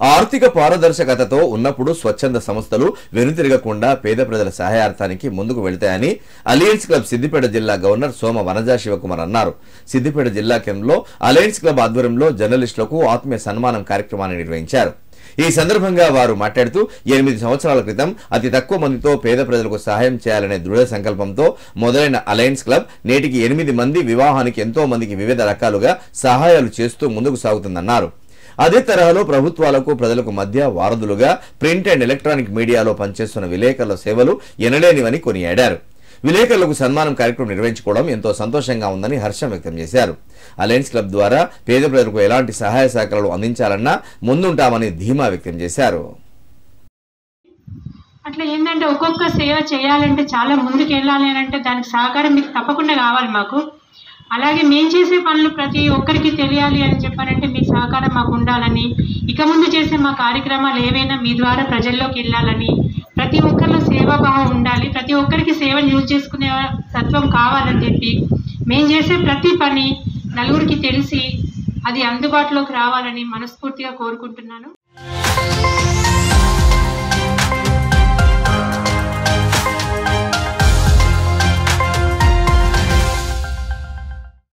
ఆర్థిక పారదర్శకతతో ఉన్నప్పుడు స్వచ్ఛంద సంస్థలు వెనుతిరగకుండా పేద ప్రజల సహాయార్థానికి ముందుకు వెళ్తాయని అలయన్స్ క్లబ్ సిద్దిపేట జిల్లా గవర్నర్ సోమ వనజా శివకుమార్ అన్నారు సిద్దిపేట జిల్లా కేంద్రంలో అలయన్స్ క్లబ్ ఆధ్వర్యంలో జర్నలిస్టులకు ఆత్మీయ సన్మానం కార్యక్రమాన్ని నిర్వహించారు ఈ సందర్భంగా వారు మాట్లాడుతూ ఎనిమిది సంవత్సరాల క్రితం అతి తక్కువ మందితో పేద ప్రజలకు సహాయం చేయాలనే దృఢ సంకల్పంతో మొదలైన అలయన్స్ క్లబ్ నేటికి ఎనిమిది మంది వివాహానికి ఎంతో మందికి వివిధ రకాలుగా సహాయాలు చేస్తూ ముందుకు సాగుతుందన్నారు అదే తరహాలో ప్రభుత్వాలకు ప్రజలకు మధ్య వారధులుగా ప్రింట్ అండ్ ఎలక్ట్రానిక్ మీడియాలో పనిచేస్తున్న విలేకరుల సేవలు ఎనలేనివని కొనియాడారు విలేకరులకు సన్మానం కార్యక్రమం నిర్వహించుకోవడం ఎంతో సంతోషంగా ఉందని హర్షం వ్యక్తం చేశారు అలయన్స్ క్లబ్ ద్వారా పేద ప్రజలకు ఎలాంటి సహాయ సహకారాలు అందించాలన్నా ముందుంటామని ధీమా వ్యక్తం చేశారు అట్లా ఏంటంటే ఒక్కొక్క సేవ చేయాలంటే చాలా ముందుకు వెళ్ళాలి అని అంటే దానికి సహకారం మీకు తప్పకుండా కావాలి మాకు అలాగే మేము చేసే పనులు ప్రతి ఒక్కరికి తెలియాలి అని చెప్పారంటే మీ సహకారం మాకు ఉండాలని ఇక ముందు చేసే మా కార్యక్రమాలు ఏవైనా మీ ద్వారా ప్రజల్లోకి వెళ్ళాలని ప్రతి ఒక్కరిలో సేవాభావం ఉండాలి ప్రతి ఒక్కరికి సేవలు యూజ్ చేసుకునే తత్వం కావాలని చెప్పి మేము చేసే ప్రతి పని నలుగురికి తెలిసి అది అందుబాటులోకి రావాలని మనస్ఫూర్తిగా కోరుకుంటున్నాను